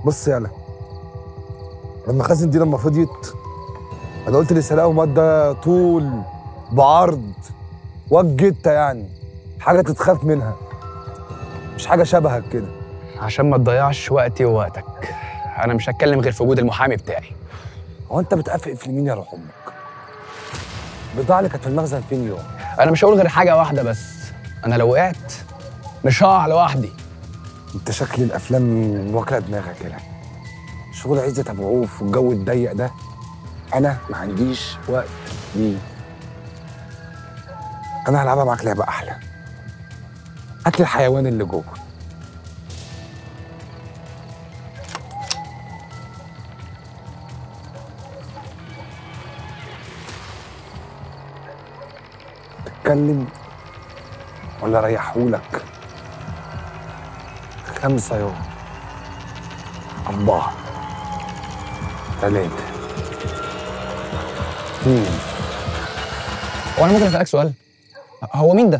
بص يالا لما خازن دي لما فضيت انا قلت اللي سرقه ماده طول بعرض وجدت يعني حاجه تتخاف منها مش حاجه شبهك كده عشان ما تضيعش وقتي ووقتك انا مش هتكلم غير في وجود المحامي بتاعي هو انت بتقفق في مين يا روح امك البضاعه اللي كانت في المخزن فين يوم انا مش هقول غير حاجه واحده بس انا لو وقعت مش هقع لوحدي انت شكل الافلام واكله دماغك كده شغل عزت ابو عوف والجو الضيق ده انا ما عنديش وقت ليه انا هلعبها معاك لعبه احلى هات لي الحيوان اللي جوه تتكلم ولا ريحهولك خمسة يوم أربعة ثلاثة اثنين هو انا ممكن اسالك سؤال هو مين ده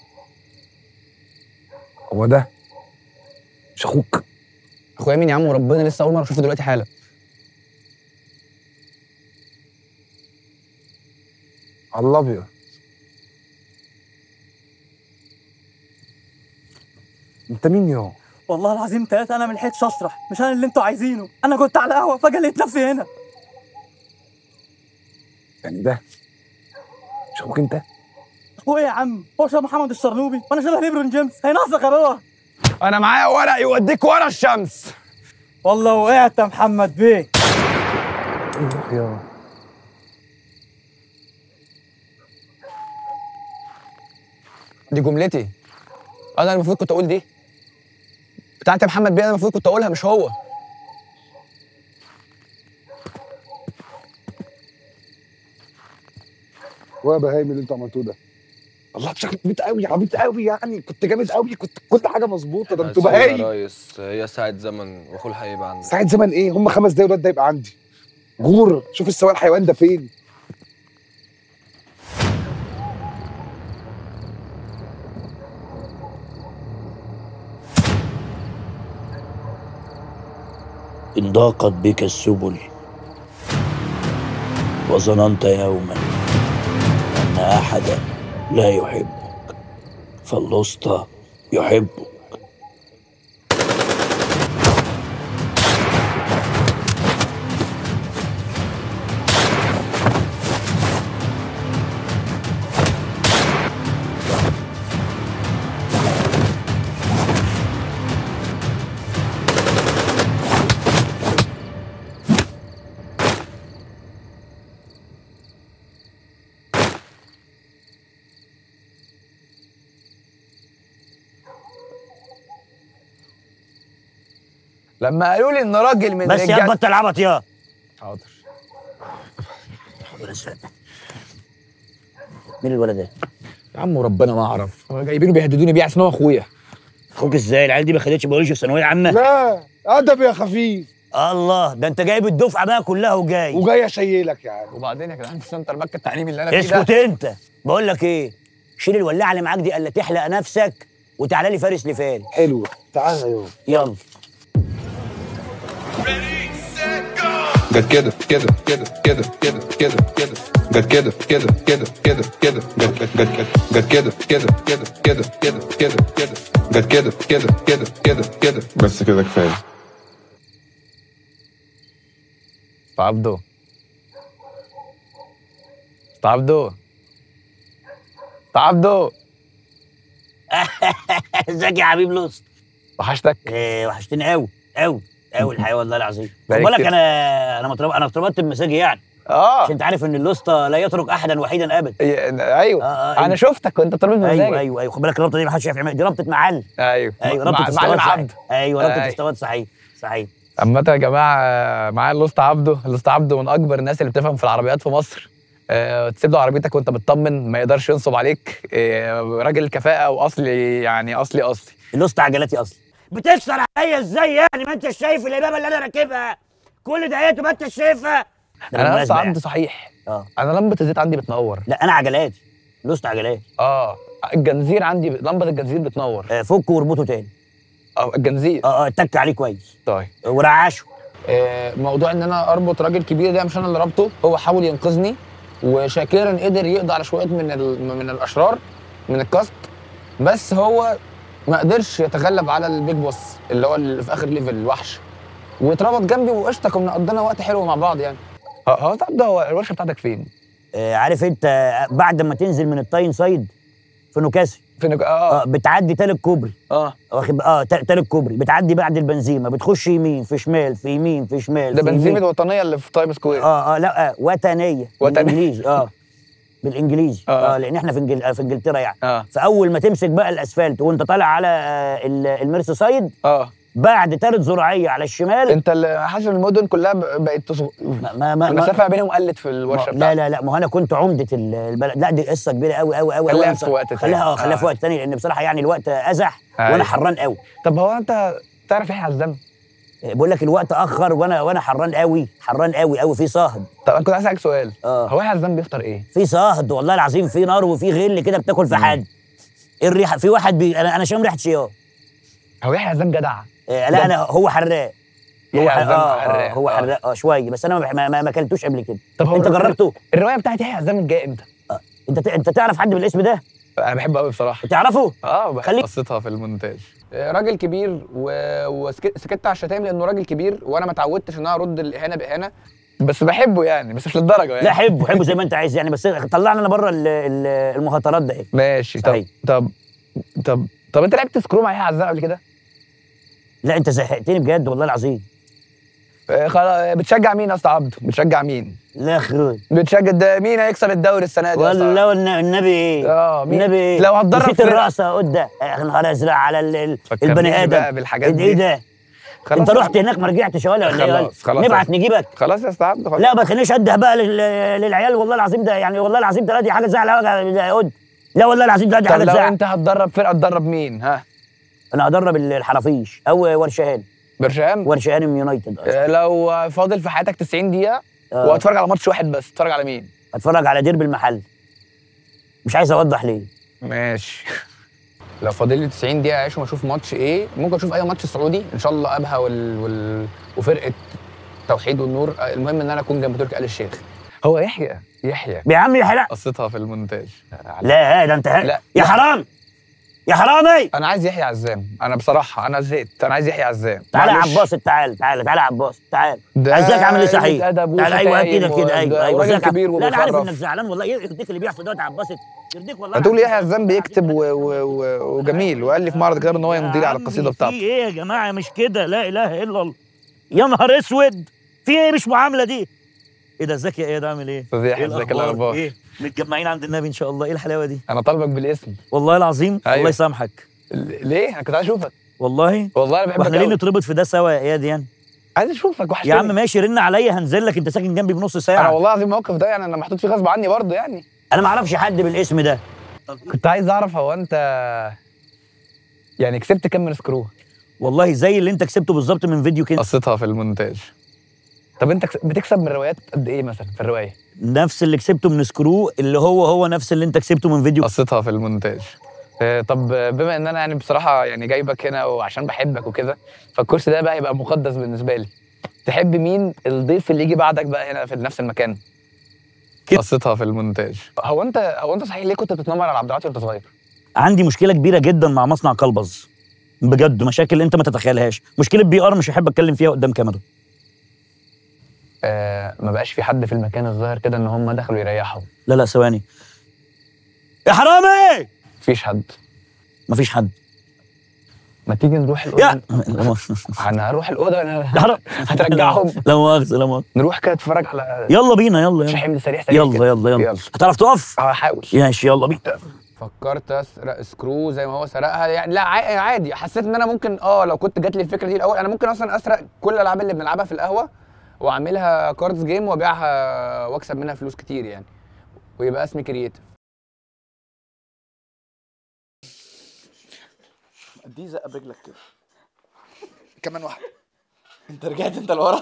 هو ده مش أخوك اخويا مين يا عم وربنا لسه اول مره اشوفه دلوقتي حالا على الأبيض أنت مين يوم؟ والله العظيم ثلاثة أنا ما لحقتش أشرح مش أنا اللي أنتوا عايزينه أنا كنت على قهوة فجأة لقيت نفسي هنا يعني ده مش أخوك أنت؟ هو إيه يا عم هو شبه محمد الشرنوبي وأنا شبه ليبرون جيمس هينقصك يا بابا انا معايا ورق يوديك ورا الشمس والله وقعت يا محمد بيه روح يا دي جملتي انا المفروض كنت اقول دي بتاعت يا محمد بيه انا المفروض كنت اقولها مش هو هو بهايم اللي أنتوا عملتوه ده الله بشكل عبيط قوي عبيط قوي يعني كنت جامد قوي كنت كل حاجه مظبوطه ده انتوا أسف يا بهايم ريس هي ساعة زمن واخو الحقيقة عندك ساعة زمن ايه؟ هم خمس دقايق والواد ده يبقى عندي. غور شوف السواق الحيوان ده فين؟ إن ضاقت بك السبل وظننت يوما أن أحدا لا يحبك فالوسطى يحبك لما قالوا لي ان راجل من بس يا رجال بطل عبط يا حاضر مين الولد ده؟ يا عم وربنا ما اعرف هو جايبينه بيهددوني بيه عشان هو اخويا اخوك ازاي؟ العيال دي ما خدتش بيولوجيا في ثانويه عامه؟ لا ادب يا خفيف الله ده انت جايب الدفعه بقى كلها وجاي وجاي اشيلك يعني وبعدين يا جدعان في سنتر مكه التعليمي اللي انا فيه ده اسكت انت بقول لك ايه شيل الولاعه اللي معاك دي الا تحلق نفسك وتعالى لي فارس لفارس حلو تعالى يا يوم يلا جت كده كده كده كده كده كده كده جت كده كده كده كده كده جت جت جت جت كده كده كده كده كده كده كده جت كده كده كده كده كده بس كده كفايه أستاذ عبده أستاذ عبده أستاذ عبده ازيك يا حبيب لوس وحشتك ايه وحشتني قوي قوي قوي الحقيقه والله العظيم خد بقالي بالك كتير. انا انا متربط انا ارتبطت بمزاجي يعني اه عشان انت عارف ان الوسطى لا يترك احدا وحيدا ابدا إيه، ايوه آه، آه، أيوة. انا شفتك وانت طالب ايوه بمزاجك ايوه ايوه خد بالك الرابطه دي ما حدش يعرف يعملها دي رابطه معلم ايوه ايوه مع- رابطه معلم استواد صحيح عبد ايوه رابطه أيوة. استواد صحيح صحيح عامة يا جماعة معايا الاسطى عبده، الاسطى عبده من أكبر الناس اللي بتفهم في العربيات في مصر. أه تسيب له عربيتك وأنت مطمن ما يقدرش ينصب عليك، أه راجل كفاءة وأصلي يعني أصلي أصلي. الوسطى عجلاتي اصلا بتكسر عليا ازاي يعني ما انت شايف الامامه اللي انا راكبها كل دقيقته ما انت شايفها ده أنا بالمناسبة الاسطى يعني. عبده صحيح. اه أنا لمبة الزيت عندي بتنور. لا انا عجلاتي الوسطى عجلات أه الجنزير عندي لمبة الجنزير بتنور. آه، فك واربطه تاني اه الجنزير اه اه اتك عليه كويس طيب ورعاشه آه، موضوع ان انا اربط راجل كبير ده مش انا اللي ربطه هو حاول ينقذني وشاكرا قدر يقضي على شويه من ال- من الاشرار من الكاست بس هو ما قدرش يتغلب على البيج بوس اللي هو اللي في اخر ليفل الوحش واتربط جنبي وقشطه كنا قضينا وقت حلو مع بعض يعني هو- هو طب ده هو الورشه بتاعتك فين؟ آه عارف انت آه، بعد ما تنزل من التاين سايد في نوكاسل فين اه اه بتعدي تالت كوبري اه واخد اه تا- تالت كوبري بتعدي بعد البنزيمه بتخش يمين في شمال في يمين في شمال ده في بنزيمه يمين. الوطنيه اللي في تايم سكوير اه اه لا آه وطنيه وطنية. بالانجليزي اه بالانجليزي آه. اه, لان احنا في انجل... آه، في انجلترا يعني اه فاول ما تمسك بقى الاسفلت وانت طالع على آه، ال- الميرسي سايد اه بعد تالت زراعيه على الشمال انت اللي حاسس ان المدن كلها ب- بقت تصغ... ما ما ما المسافه ما بينهم قلت في الورشه لا بتاعتك لا لا ما هو انا كنت عمده ال- البلد لا دي قصه كبيره قوي قوي قوي خليها قوي. في وقت تاني. خليها اه خليها آه. في وقت تاني لان بصراحه يعني الوقت ازح أيوة. وانا حران قوي طب هو انت تعرف يحيى عزام؟ بقول لك الوقت اخر وانا وانا حران قوي حران قوي قوي في صهد طب انا كنت عايز اسالك سؤال آه. هو يحيى عزام بيفطر ايه؟ في صهد والله العظيم في نار وفي غل كده بتاكل في حد ايه الريحه في واحد بي... انا انا شام ريحه شيار هو يحيى عزام جدع آه لا انا هو حراق هو يحيى ح- عزام آه حراق. آه هو آه. حراق اه شويه بس انا ما ما, ما, ما اكلتوش قبل كده طب هو انت الر- جربته الروايه بتاعت يحيى عزام جايه امتى؟ انت ت- انت تعرف حد بالاسم ده انا بحبه قوي بصراحه تعرفه اه بحب خليك- قصتها في المونتاج آه، راجل كبير و... وسكت على الشتايم لانه راجل كبير وانا ما اتعودتش ان انا ارد الاهانه باهانه بس بحبه يعني بس مش للدرجه يعني لا حبه حبه زي ما انت عايز يعني بس طلعنا انا بره ال- ال- المهاترات ده ايه ماشي طب صحيح. طب طب طب انت لعبت سكرو مع يحيى عزام قبل كده؟ لا انت زهقتني بجد والله العظيم آه، خلاص بتشجع مين يا اسطى عبده؟ بتشجع مين؟ لا خير بتشجع ده مين هيكسب الدوري السنه دي يا أسطى؟ ولا والن- النبي ايه اه مين؟ النبي ايه لو هتدرب نسيت فرقة- الرقصه قدام يا نهار ازرق على ال- ال- فكرنيش البني بقى ادم بالحاجات ايه دي. ده خلاص انت يا رحت عبده. هناك ما رجعتش ولا ولا ايه خلاص، خلاص. نبعت نجيبك خلاص يا اسطى عبده خلاص لا ما تخلينيش اده بقى لل- للعيال والله العظيم ده يعني والله العظيم ده دي حاجه تزعل أوي يا قد لا والله العظيم ده دي طب حاجه لو تزعل انت هتدرب فرقه تدرب مين ها؟ انا هدرب ال- الحرافيش او ورشهان برشام؟ ورشهان يونايتد آه، لو فاضل في حياتك 90 دقيقه آه. وهتفرج على ماتش واحد بس تتفرج على مين؟ اتفرج على ديربي المحل مش عايز اوضح ليه ماشي لو فاضل لي 90 دقيقه اعيش واشوف ماتش ايه ممكن اشوف اي ماتش سعودي ان شاء الله ابها وال... وال... وفرقه توحيد والنور آه، المهم ان انا اكون جنب تركي آل الشيخ هو يحيى يحيى يا عم يا حرام قصتها في المونتاج لا ده انت لا. يا لا. حرام يا حرامي انا عايز يحيى عزام انا بصراحه انا زهقت انا عايز يحيى عزام تعالى يا معلش. عباس تعالى تعالى تعالى يا عباس تعالى ده ازيك عامل ايه صحيح قلة أدب تعالى ايوه وشتايم كده كده و- ايوه ده ايوه وراجل ازيك كبير لا انا عارف وبيشرف. انك زعلان والله يرضيك اللي بيحصل دوت يا عباس يرضيك والله هتقول العظيم. يحيى عزام بيكتب و... و... و... وجميل وقال لي في معرض الكتاب ان هو يمضي لي على القصيده في بتاعته ايه يا جماعه مش كده لا اله الا الله يا نهار اسود في ايه مش معامله دي ايه ده ازيك يا ايه ده عامل ايه أستاذ يحيى، إيه ازيك الاخبار ايه متجمعين عند النبي ان شاء الله ايه الحلاوه دي انا طالبك بالاسم والله العظيم أيوة. الله يسامحك ل- ليه انا كنت عايز اشوفك والله والله انا بحبك واحنا ليه أوي. نتربط في ده سوا يا اياد يعني عايز اشوفك وحشتني يا عم ماشي رن عليا هنزل لك انت ساكن جنبي بنص ساعه انا والله العظيم الموقف ده يعني انا محطوط فيه غصب عني برضه يعني انا ما اعرفش حد بالاسم ده كنت عايز اعرف هو انت يعني كسبت كام من سكرو والله زي اللي انت كسبته بالظبط من فيديو كده قصتها في المونتاج طب انت كس- بتكسب من روايات قد ايه مثلا في الروايه نفس اللي كسبته من سكرو اللي هو هو نفس اللي انت كسبته من فيديو قصتها في المونتاج آه، طب آه، بما ان انا يعني بصراحه يعني جايبك هنا وعشان بحبك وكده فالكرسي ده بقى يبقى مقدس بالنسبه لي تحب مين الضيف اللي يجي بعدك بقى هنا في نفس المكان كده. قصتها في المونتاج هو انت هو انت صحيح ليه كنت بتتنمر على عبد العاطي وانت صغير عندي مشكله كبيره جدا مع مصنع كلبز بجد مشاكل انت ما تتخيلهاش مشكله بي ار مش هحب اتكلم فيها قدام كاميرا آه ما بقاش في حد في المكان الظاهر كده ان هم دخلوا يريحوا لا لا ثواني يا حرامي مفيش حد مفيش حد ما تيجي نروح يا الاوضه انا هروح الاوضه يا انا حرام هترجعهم لا مؤاخذه لا مؤاخذه نروح كده نتفرج على يلا بينا يلا مش يلا حمل سريع سريع يلا كده. يلا يلا يلا هتعرف تقف هحاول ماشي يلا بينا فكرت اسرق سكرو زي ما هو سرقها يعني لا عا- عادي حسيت ان انا ممكن اه لو كنت جات لي الفكره دي الاول انا ممكن اصلا اسرق كل الالعاب اللي بنلعبها في القهوه واعملها كاردز جيم وابيعها واكسب منها فلوس كتير يعني ويبقى اسمي كرييتيف دي زقه برجلك كده كمان واحده انت رجعت انت لورا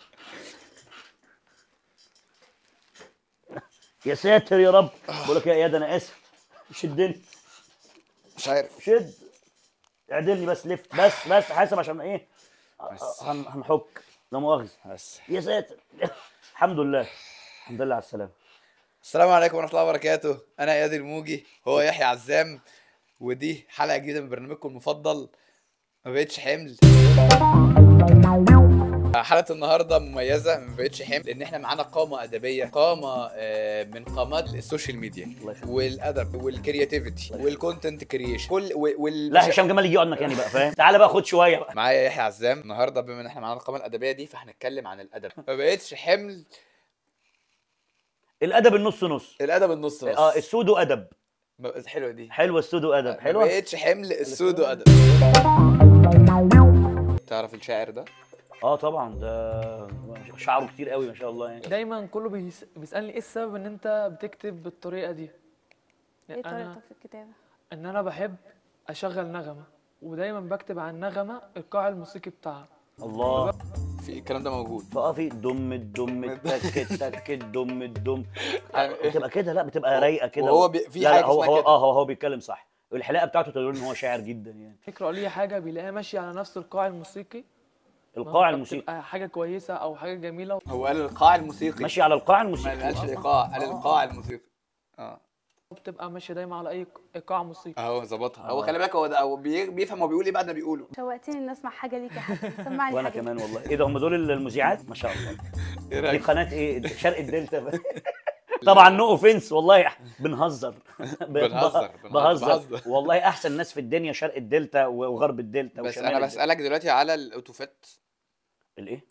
يا ساتر يا رب بقول لك يا اياد انا اسف شدني مش عارف شد اعدلني بس لفت بس بس حاسب عشان ايه بس. هن- هنحك لا مؤاخذه بس يا ساتر الحمد لله الحمد لله على السلامه السلام عليكم ورحمه الله وبركاته انا اياد الموجي هو يحيى عزام ودي حلقه جديده من برنامجكم المفضل ما بقتش حمل حلقه النهارده مميزه ما بقتش حمل لان احنا معانا قامه ادبيه قامه آه، من قامات السوشيال ميديا الله يخليك والادب والكرياتيفيتي والكونتنت كريشن كل وال لا هشام جمال يجي يقعد مكاني بقى فاهم تعالى بقى خد شويه بقى معايا يحيى عزام النهارده بما ان احنا معانا القامه الادبيه دي فهنتكلم عن الادب ما بقتش حمل الادب النص نص الادب النص نص اه السودو ادب ما بقتش حلوه دي حلوه السودو ادب ما حلوه بقتش حمل السودو ادب تعرف الشاعر ده اه طبعا ده شعره كتير قوي ما شاء الله يعني دايما كله بيس... بيسالني ايه السبب ان انت بتكتب بالطريقه دي ايه يعني طريقتك انا في الكتابة؟ ان انا بحب اشغل نغمه ودايما بكتب عن نغمه القاع الموسيقي بتاعها الله في الكلام ده موجود فاه في دم الدم تك تك الدم الدم يعني إيه؟ بتبقى كده لا بتبقى رايقه كده وهو بي- في لا لا حاجة هو اسمها هو كده. اه هو هو بيتكلم صح الحلاقه بتاعته تقول ان هو شاعر جدا يعني يقرا لي حاجه بيلاقيها ماشيه على نفس القاع الموسيقي القاع الموسيقي بتبقى حاجه كويسه او حاجه جميله هو قال القاع الموسيقي ماشي على القاع ما الموسيقي قالش الايقاع قال القاع الموسيقي اه وبتبقى ماشيه دايما على اي قاع موسيقي اهو ظبطها هو خلي بالك هو ده هو بي- بيفهم هو بيقول ايه بعد ما بيقوله شوقتني ان اسمع حاجة ليك يا حسن سمعني وانا حاجة كمان والله ايه ده هم دول المذيعات ما شاء الله ايه دي رايك قناه ايه شرق الدلتا طبعا نو اوفنس والله بنهزر ب- بنهزر، ب- بنهزر، بهزر بهزر. والله احسن ناس في الدنيا شرق الدلتا وغرب الدلتا بس وشمال انا الدلتا. بسالك دلوقتي على الاوتوفات الايه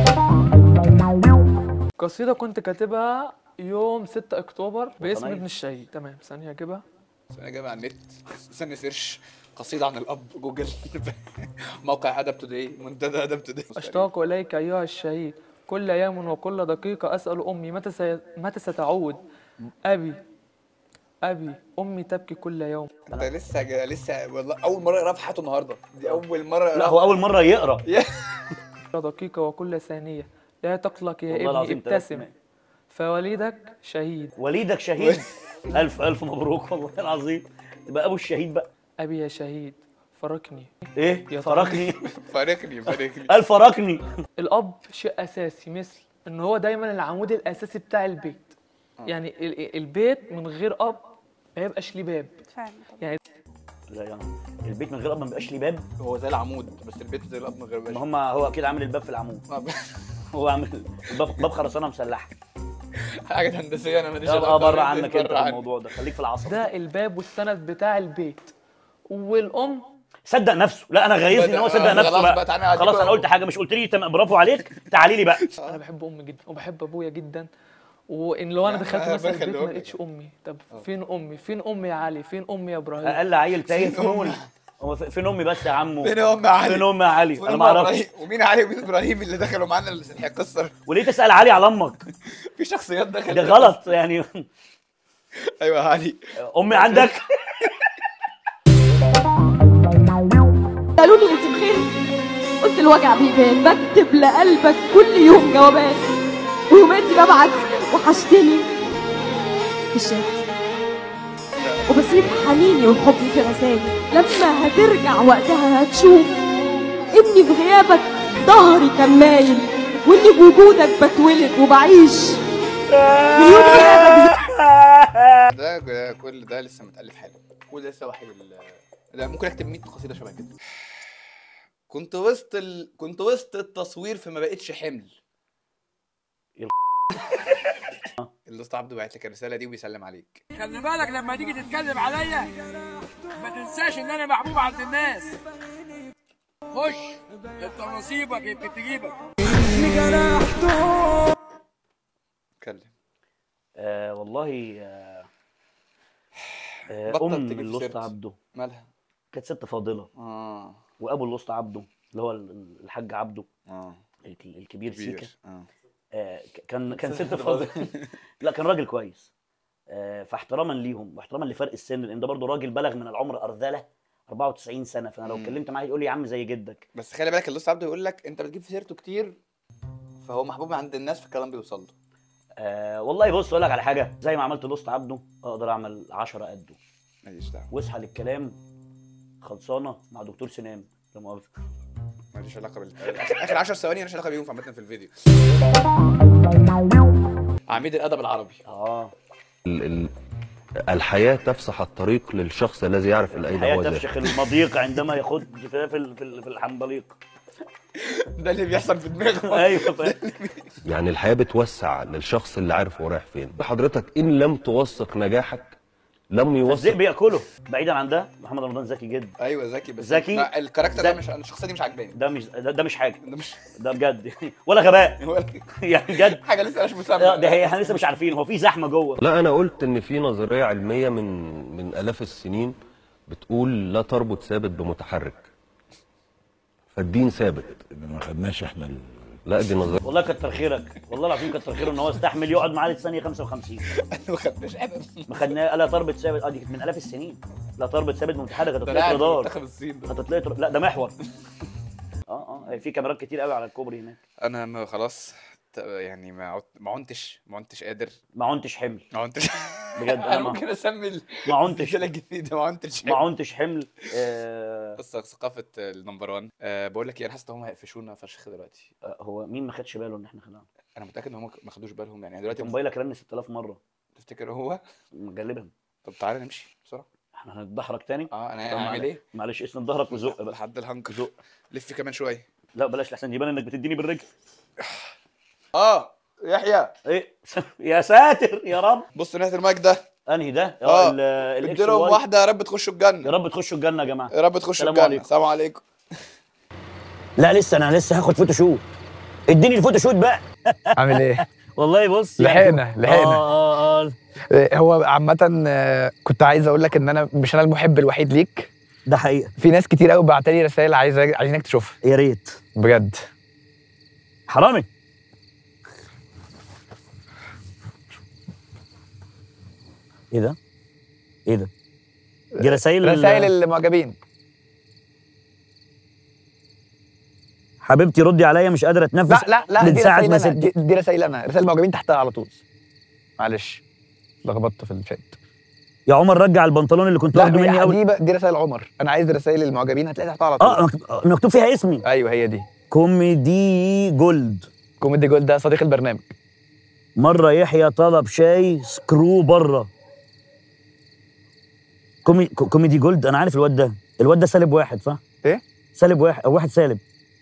قصيده كنت كاتبها يوم 6 اكتوبر باسم وطنية. ابن الشهيد تمام ثانيه اجيبها انا جايبها على النت استنى سيرش قصيده عن الاب جوجل موقع ادب توداي منتدى ادب توداي أشتاق إليك أيها الشهيد كل يوم وكل دقيقة أسأل أمي متى سي... متى ستعود أبي أبي أمي تبكي كل يوم انت لسه جا- لسه والله اول مره يقرا في حياته النهارده دي اول مره لا يقرا هو اول مره يقرا كل دقيقة وكل ثانية لا تقلق يا والله ابني العظيم تلات ابتسم سنين. فوالدك شهيد وليدك شهيد الف الف مبروك والله العظيم تبقى ابو الشهيد بقى أبي يا شهيد فرقني ايه يا فرقني فارقني فارقني الف فرقني الأب شيء أساسي مثل إن هو دايما العمود الأساسي بتاع البيت يعني ال- البيت من غير أب ما يبقاش ليه باب فعلا لا يعني البيت من غير اب ما بيبقاش ليه باب هو زي العمود بس البيت زي الاب من غير ما باش هم هو اكيد عامل الباب في العمود هو عامل الباب باب خرسانه مسلحه حاجه هندسيه انا ماليش اه علاقة بره بيها، عنك انت بره في عني. الموضوع ده خليك في العصر ده الباب والسند بتاع البيت والأم صدق نفسه لا انا غيظني ان هو صدق بدأ- نفسه خلاص بقى, بقى تعالى خلاص أديك- انا قلت حاجه مش قلت لي تمام برافو عليك تعالي لي بقى انا بحب امي جدا وبحب ابويا جدا وان لو انا يعني دخلت أنا مثلا البيت بخلي ما أمي. لقيتش امي طب فين امي فين امي يا علي فين امي يا ابراهيم اقل عيل تايه في نون هو في- فين امي بس يا عمو فين ام علي فين امي يا علي فين انا أم ما اعرفش إبراهيم؟ ومين علي ومين ابراهيم اللي دخلوا معانا القصه وليه تسال علي على امك في شخصيات دخلت ده غلط يعني ايوه يا علي امي عندك قالوا لي انت بخير قلت الوجع بيبان بكتب لقلبك كل يوم جوابات ويوماتي ببعت وحشتني في الشات وبسيب حنيني وحبي في رسائل لما هترجع وقتها هتشوف اني في غيابك ظهري كان مايل واني بوجودك بتولد وبعيش من يوم غيابك ده ده كل ده لسه متالف حالا كل ده لسه وحيد ال- ده ممكن اكتب 100 قصيده شبه كده كنت وسط ال... كنت وسط التصوير في ما بقتش حمل الاسطى عبده بعت لك الرساله دي وبيسلم عليك خلي بالك لما تيجي تتكلم عليا ما تنساش ان انا محبوب عند الناس خش انت نصيبك يمكن تجيبك اتكلم آه والله آه آه بطل ام تجيب الاسطى سيرتي. عبده مالها كانت ست فاضله اه وابو الاسطى عبده اللي هو ال- الحاج عبده اه الك- الكبير سيكا كبير اه آه ك- كان كان ست فاضله لا كان راجل كويس آه فاحتراما ليهم واحتراما لفرق السن لان ده برضه راجل بلغ من العمر ارذله 94 سنه فانا لو مم. اتكلمت معاه يقول لي يا عم زي جدك بس خلي بالك الاسطى عبده يقول لك انت بتجيب في سيرته كتير فهو محبوب عند الناس فالكلام بيوصل له آه والله بص اقول لك على حاجه زي ما عملت لوست عبده اقدر اعمل 10 قده ماليش دعوه واصحى للكلام خلصانه مع دكتور سنان لا مؤاخذه ماليش علاقه بال اخر 10 ثواني ماليش علاقه بيهم عامه في الفيديو عميد الادب العربي اه ال- ال- الحياة تفسح الطريق للشخص الذي يعرف أين الحياه هو تفشخ ذاهب المضيق عندما يخد في في في, في الحنبليق ده اللي بيحصل في دماغه ايوه فاهم يعني الحياة بتوسع للشخص اللي عارف هو رايح فين حضرتك إن لم توثق نجاحك لم الذئب يوثق بياكله بعيدا عن ده محمد رمضان ذكي جدا ايوه ذكي بس ذكي لا، الكاركتر ده ذكي. مش الشخصيه دي مش عاجباني ده مش ده, ده مش حاجه ده مش ده بجد ولا غباء ولا- يعني بجد حاجه لسه مش لا، مسمى ده هي احنا لسه مش عارفين هو في زحمه جوه لا أنا قلت إن في نظرية علمية من من آلاف السنين بتقول لا تربط ثابت بمتحرك فالدين ثابت ما خدناش احنا ال... لا دي نظرية والله كتر خيرك والله العظيم كتر خيره ان هو استحمل يقعد معاه للثانيه 55 ما خدناش ابدا ما خدناه لا تربط ثابت اه دي كانت من الاف السنين لا تربط ثابت متحرك ده هتطلع لاعب رادار منتخب الصين ده هتطلع لا ده محور اه اه في كاميرات كتير قوي على الكوبري هناك انا ما خلاص ت- يعني ما عدت- ما عنتش ما عنتش قادر ما عنتش حمل ما عنتش بجد انا انا ما, ممكن اسمي ال- ما عنتش الرجاله الجديده ما عنتش ما عنتش حمل آه بس ثقافه النمبر 1 أه بقول لك ايه انا حاسس ان هم هيقفشونا فشخ دلوقتي آه، هو مين ما خدش باله ان احنا خدعنا انا متاكد ان هم ما خدوش بالهم يعني دلوقتي انت موبايلك رن 6000 مره تفتكر هو غالبا طب تعالى نمشي بسرعه احنا هنتدحرج تاني اه انا طب هعمل معلش- ايه معلش اسند ظهرك وزق بقى لحد الهنك زق لف كمان شويه لا بلاش لحسن يبان انك بتديني بالرجل اه يحيى ايه يا ساتر يا رب بص ناحيه المايك ده انهي ده اه ال- الاكس اديلهم واي. واحده يا رب تخشوا الجنه يا رب تخشوا الجنه يا جماعه يا رب تخشوا السلام الجنه عليكم. السلام عليكم لا لسه انا لسه هاخد فوتوشوت اديني الفوتوشوت بقى عامل ايه؟ والله بص يعني- لحقنا لحقنا اه اه اه إيه، هو عامة آه، كنت عايز اقول لك ان انا مش انا المحب الوحيد ليك ده حقيقه في ناس كتير قوي بعتلي رسائل عايز عايزينك تشوفها يا ريت بجد حرامي ايه ده؟ ايه ده؟ دي رسائل رسائل المعجبين حبيبتي ردي عليا مش قادره اتنفس لا لا لا من دي ساعه رسائل ما انا سبت دي, دي رسائل انا رسائل المعجبين تحتها على طول معلش لخبطت في الشات يا عمر رجع البنطلون اللي كنت لا واخده مني دي, قوي دي, بقى- دي رسائل عمر انا عايز رسائل المعجبين هتلاقيها تحتها على طول اه مكتوب- مكتوب فيها اسمي ايوه هي دي كوميدي جولد كوميدي جولد ده صديق البرنامج مره يحيى طلب شاي سكرو بره كومي... كو- كوميدي جولد انا عارف الواد ده الواد ده سالب واحد صح؟ ايه؟ سالب واحد او واحد سالب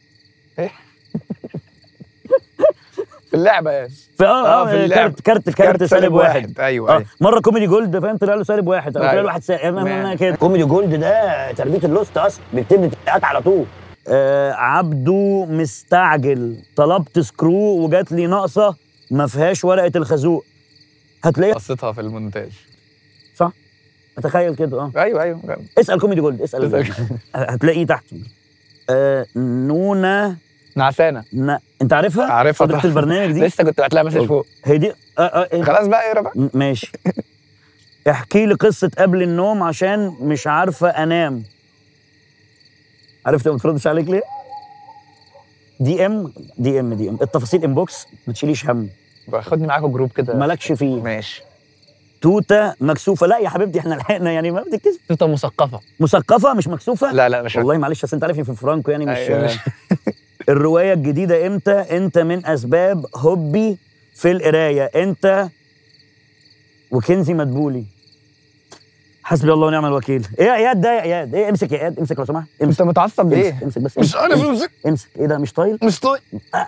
في اللعبه يعني في اه, آه، في آه اللعب. كارت كارت كارت سالب واحد ايوه اه ايوه مره كوميدي جولد فاهم طلع له سالب واحد او طلع له أيوة. واحد سالب ما- ما- ما مان. كده كوميدي جولد ده تربيه اللوست اصلا بيكتب لي تعليقات على طول آه عبده مستعجل طلبت سكرو وجات لي ناقصه ما فيهاش ورقه الخازوق هتلاقيها قصتها في المونتاج صح اتخيل كده اه ايوه ايوه اسال كوميدي جولد اسال اسأل. هتلاقيه تحت آه نونا نعسانه ن... انت عارفها؟ عارفها صديقة طبعا. البرنامج دي لسه كنت بعت لها مسج فوق هي دي آه آه إيه؟ خلاص بقى اقرا بقى م- ماشي احكي لي قصة قبل النوم عشان مش عارفة أنام عرفت ما بتردش عليك ليه؟ دي ام دي ام دي ام التفاصيل انبوكس ما تشيليش هم بقى خدني معاكم جروب كده مالكش فيه ماشي توته مكسوفة لا يا حبيبتي احنا لحقنا يعني ما بتتكسف توته مثقفه مثقفة مش مكسوفة لا لا مش والله معلش اصل انت عارفني في فرانكو يعني مش, أيوة، مش- الرواية الجديدة امتى انت من اسباب حبي في القراية انت وكنزي مدبولي حسبي الله ونعم الوكيل ايه يا اياد ده يا اياد ايه امسك يا اياد امسك لو سمحت امسك انت متعصب ليه؟ امسك, امسك بس مش امسك. انا بمسك امسك ايه ده مش طايل مش طايق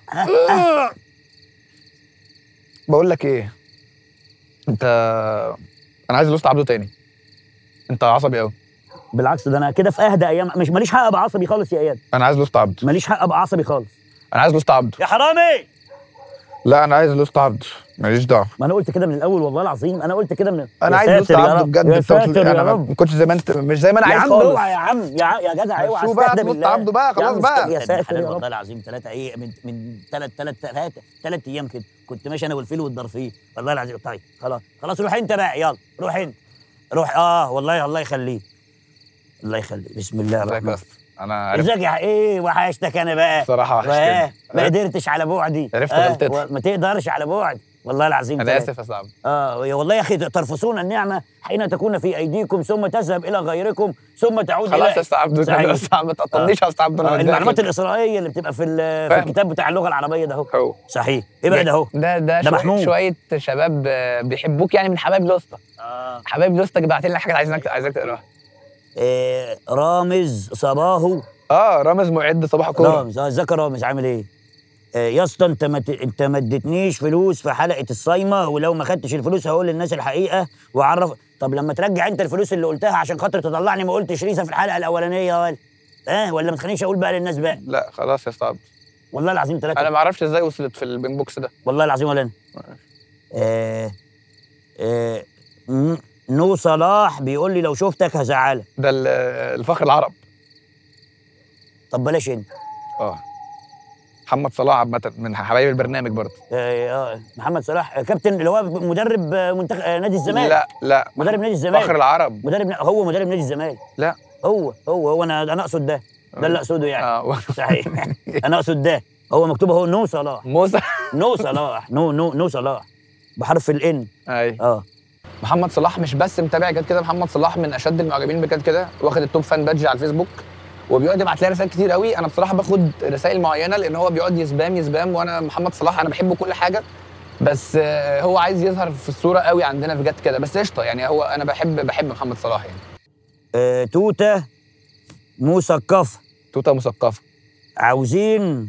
بقول لك ايه انت انا عايز لوست عبده تاني انت عصبي قوي بالعكس ده انا كده في اهدى ايام مش ماليش حق ابقى عصبي خالص يا اياد انا عايز لوست عبده ماليش حق ابقى عصبي خالص انا عايز لوست عبده يا حرامي لا انا عايز لوست عبده ماليش دعوه ما انا قلت كده من الاول والله العظيم انا قلت كده من انا يا عايز لوست ساتر يا عبده رب، بجد يا انت قلت- ساتر يا انا رب ما كنتش زي ما انت مش زي ما انا يا عايز عم خالص اوعى يا عم يا يا جدع اوعى شو بقى استهدى تنط بالله عبده بقى، يا خلاص عم بقى. يا ابن ساتر الحلال يا رب والله العظيم ثلاثة ايه من من ثلاث ثلاث ثلاث ثلاث ايام كده كنت ماشي انا والفيل والضرفيه والله العظيم طيب خلاص خلاص روح انت بقى يلا روح انت روح اه والله الله يخليه الله يخليه بسم الله ازيك يا الرحمن اسطى انا عرفت ازيك يا ايه وحشتك انا بقى صراحة وحشتني. واه، ما قدرتش على بعدي عرفت آه، غلطتي. ما تقدرش على بعد والله العظيم انا ثلاثة. اسف يا استاذ عبد اه يا والله يا اخي ترفسون النعمه حين تكون في ايديكم ثم تذهب الى غيركم ثم تعود خلاص الى يا استاذ عبد صحيح. يا استاذ عبد ما تقطعنيش يا استاذ عبد آه، انا المعلومات متذاكر. الاسرائيليه اللي بتبقى في ال- في فاهم. الكتاب بتاع اللغه العربيه ده اهو هو صحيح ايه بقى ده اهو ده ده, ده شوية, محمود. شويه شباب آه، بيحبوك يعني من حبايب لوسطى آه. حبايب لوسطى بعت لنا حاجه عايزينك عايزك تقراها آه رامز صباهو اه رامز معد صباح كوره رامز اه ازيك يا رامز عامل ايه؟ آه يا اسطى انت ما ت- انت ما اديتنيش فلوس في حلقه الصايمه ولو ما خدتش الفلوس هقول للناس الحقيقه واعرف طب لما ترجع انت الفلوس اللي قلتها عشان خاطر تطلعني ما قلتش ريسه في الحلقه الاولانيه ولا اه ولا ما تخلينيش اقول بقى للناس بقى لا خلاص يا استاذ عبد والله العظيم ثلاثه انا ما اعرفش ازاي وصلت في البين بوكس ده والله العظيم ولا انا آه آه م- نو صلاح بيقول لي لو شفتك هزعلك ده ال- الفخر العرب طب بلاش انت اه محمد صلاح عامه من حبايب البرنامج برضه آه آه، محمد صلاح آه، كابتن اللي هو مدرب آه، منتخب آه، نادي الزمالك لا لا مدرب نادي الزمالك فخر العرب مدرب نا- هو مدرب نادي الزمالك لا هو هو هو انا انا اقصد ده ده اللي اقصده يعني اه صحيح انا اقصد ده هو مكتوب اهو نو صلاح موسى نو صلاح نو نو نو صلاح بحرف الان اي اه محمد صلاح مش بس متابع كده كده محمد صلاح من اشد المعجبين بكده كده واخد التوب فان بادج على الفيسبوك وبيقعد يبعت لي رسائل كتير قوي انا بصراحه باخد رسائل معينه لان هو بيقعد يسبام يسبام وانا محمد صلاح انا بحبه كل حاجه بس آه، هو عايز يظهر في الصوره قوي عندنا في جد كده بس قشطه يعني هو انا بحب بحب محمد صلاح يعني آه، توته مثقفه توته مثقفه عاوزين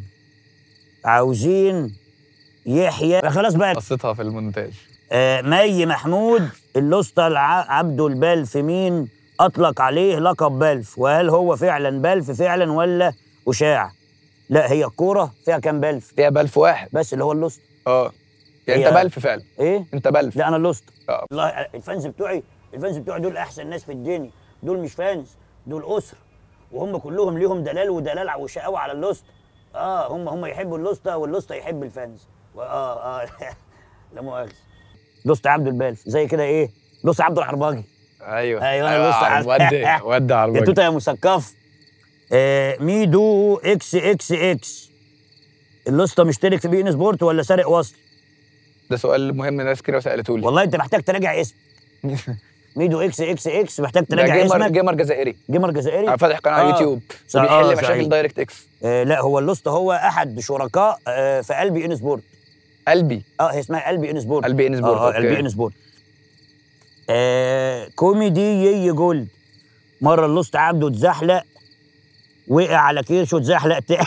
عاوزين يحيى خلاص بقى قصتها في المونتاج آه، مي محمود اللوسطى الع- عبده البلف مين اطلق عليه لقب بلف وهل هو فعلا بلف فعلا ولا اشاع لا هي الكوره فيها كام بلف فيها بلف واحد بس اللي هو اللوسطى اه يعني هي- انت بلف فعلا ايه انت بلف لا انا اللوسطى اه والله الفانز بتوعي الفانز بتوعي دول احسن ناس في الدنيا دول مش فانز دول اسر وهم كلهم ليهم دلال ودلال وشقاوه على اللوسطى اه هم هم يحبوا اللوسطى واللوسطى يحب الفانز و- اه اه لا مؤاخذه لوسطى عبد البالف زي كده ايه لوسطى عبد العرباجي ايوه ايوه انا أيوة، لوسطى عارف. عبد ودي ودي يا عرباجي توته يا مثقف آه ميدو اكس اكس اكس اللوسطى مشترك في بي ان سبورت ولا سارق وصل ده سؤال مهم ناس كتير سالته لي والله انت محتاج تراجع اسم ميدو اكس اكس اكس محتاج ده تراجع جيمر اسمك جيمر جزائري جيمر جزائري آه، فاتح قناه على آه. يوتيوب صح- آه، وبيحل صحيح. مشاكل دايركت اكس آه لا هو اللوست هو احد شركاء آه في قلبي ان سبورت قلبي اه هي اسمها قلبي ان سبورت قلبي إن سبورت، اه أوكي. قلبي ان سبورت آه كوميدي يي جولد مره اللوست عبده اتزحلق وقع على كيرشه اتزحلق تاني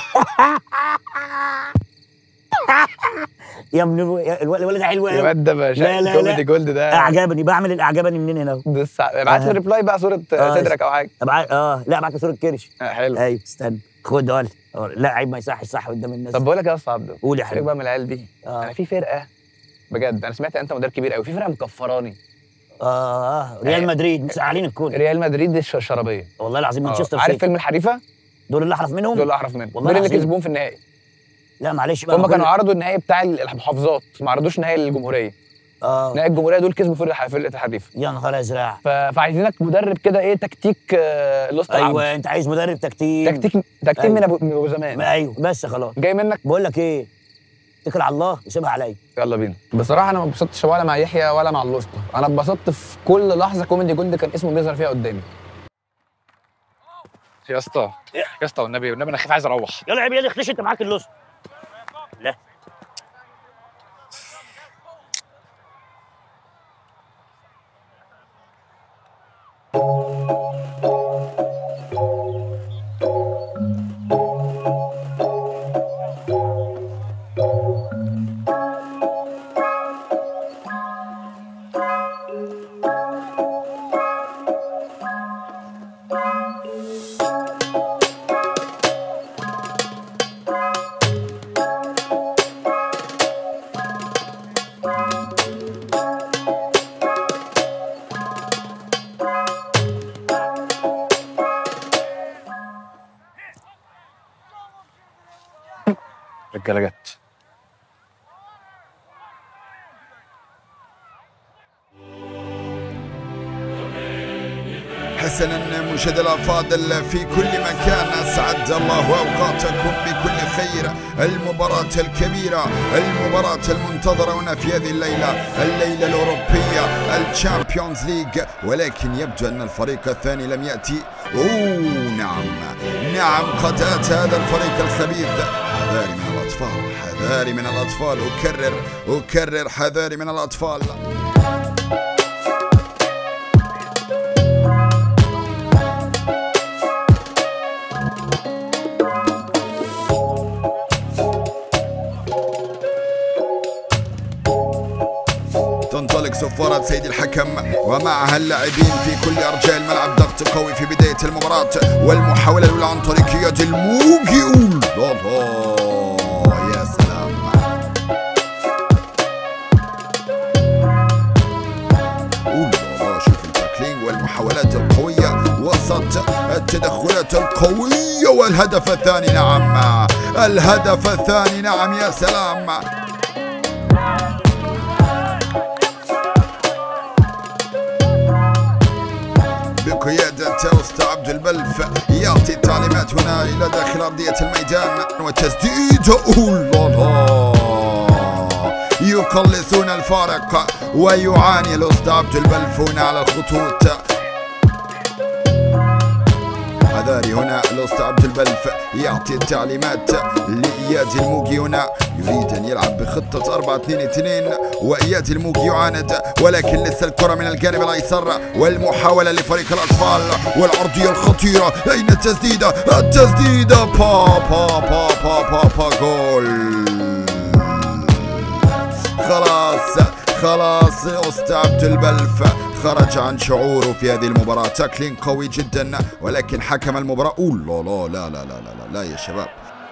يا ابن الو- يا الولد الولد ده حلو قوي الواد ده بقى لا لا كوميدي لا جولد ده اعجبني بعمل الاعجبني منين هنا بص ابعت لي آه. ريبلاي بقى صوره آه، صدرك او حاجه ابعت اه لا ابعت لي صوره كرش آه، حلو ايوه استنى خد قول لا عيب ما يصحش صح قدام الناس طب بقول لك إيه يا استاذ عبده قول يا سيبك حبيبي بقى من العيال دي آه. انا في فرقه بجد انا سمعت انت مدير كبير قوي في فرقه مكفراني اه اه ريال مدريد مسعلين الكل ريال مدريد الش- الشرابيه والله العظيم آه. مانشستر عارف سيتي فيلم الحريفه دول اللي احرف منهم دول اللي احرف منهم والله دول اللي العظيم. كسبوهم في النهائي لا معلش بقى هم كل- كانوا عرضوا النهائي بتاع المحافظات ما عرضوش نهائي الجمهوريه اه نهائي الجمهوريه دول كسبوا فرقه فرقه الحريفه يا نهار ازرق ف- فعايزينك مدرب كده ايه تكتيك آه، لوست العبد. ايوه انت عايز مدرب تكتيك تكتيك تكتيك أيوة. من ابو من أبو زمان ما ايوه بس خلاص جاي منك بقول لك ايه اتكل على الله وسيبها عليا يلا بينا بصراحه انا ما اتبسطتش ولا مع يحيى ولا مع اللوسطى انا اتبسطت في كل لحظه كوميدي جولد كان اسمه بيظهر فيها قدامي يا اسطى يا اسطى والنبي والنبي انا خايف عايز اروح يلا يا بيلي اختش انت معاك اللوست لا رجاله جت حسنا مشاهدي الافاضل في كل مكان اسعد الله اوقاتكم بكل خير المباراة الكبيرة المباراة المنتظرة هنا في هذه الليلة الليلة الاوروبية الشامبيونز ليج ولكن يبدو ان الفريق الثاني لم ياتي اوه نعم نعم قد اتى هذا الفريق الخبيث حذاري من الاطفال حذاري من الاطفال اكرر اكرر حذاري من الاطفال تنطلق صفارة سيد الحكم ومعها اللاعبين في كل أرجاء الملعب ضغط قوي في بداية المباراة والمحاولة الأولى عن طريق يد الموجي الله يا سلام الله شوف التاكلينج والمحاولات القوية وسط التدخلات القوية والهدف الثاني نعم الهدف الثاني نعم يا سلام بقيادة أسطى عبد البلف يعطي التعليمات هنا إلى داخل أرضية الميدان وتسديد الله يقلصون الفارق ويعاني الأسطى عبد البلف هنا على الخطوط حذاري هنا الأسطى عبد البلف يعطي التعليمات لإياد الموجي هنا يريد أن يلعب بخطة 4 2 2 وإياد الموجي يعاند ولكن لسه الكرة من الجانب الأيسر والمحاولة لفريق الأطفال والعرضية الخطيرة أين التسديدة التسديدة با با با با با, با جول خلاص خلاص أسطى عبد البلف خرج عن شعوره في هذه المباراة تاكلين قوي جدا ولكن حكم المباراة أوه لا لا لا لا لا لا, لا يا شباب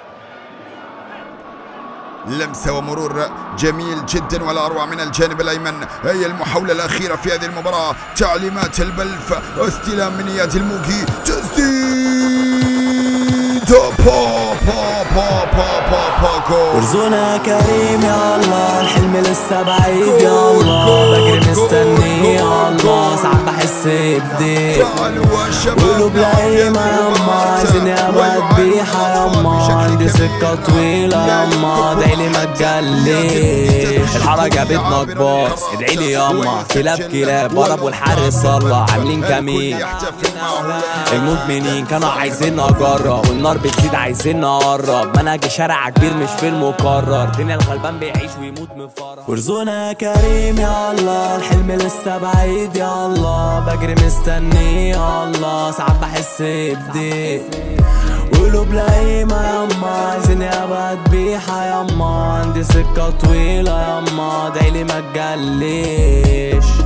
لمسة ومرور جميل جدا ولا أروع من الجانب الأيمن هي المحاولة الأخيرة في هذه المباراة تعليمات البلف استلام من إياد الموجي تسديد با با با با با با جول ورزونا كريم يا الله الحلم لسه بعيد يا الله بجري مستني يا الله ساعات بحس بضيق قلوب لايمة يما عايزين ابعد بيها يما عندي سكة طويلة يما ادعيلي ما تجليش الحارة جابتنا كبار ادعيلي يما كلاب كلاب ضرب والحارس صلى عاملين كمين المدمنين كانوا عايزين اجرب والنار بتزيد عايزين نقرب منهج شارع كبير مش فيلم مكرر الدنيا الغلبان بيعيش ويموت من فرح ورزقنا كريم يا الله الحلم لسه بعيد يا الله بجري مستني يا الله ساعات بحس بضيق قلوب لايمة يما عايزين ابعد بيها يما عندي سكة طويلة يما ادعيلي ما تجليش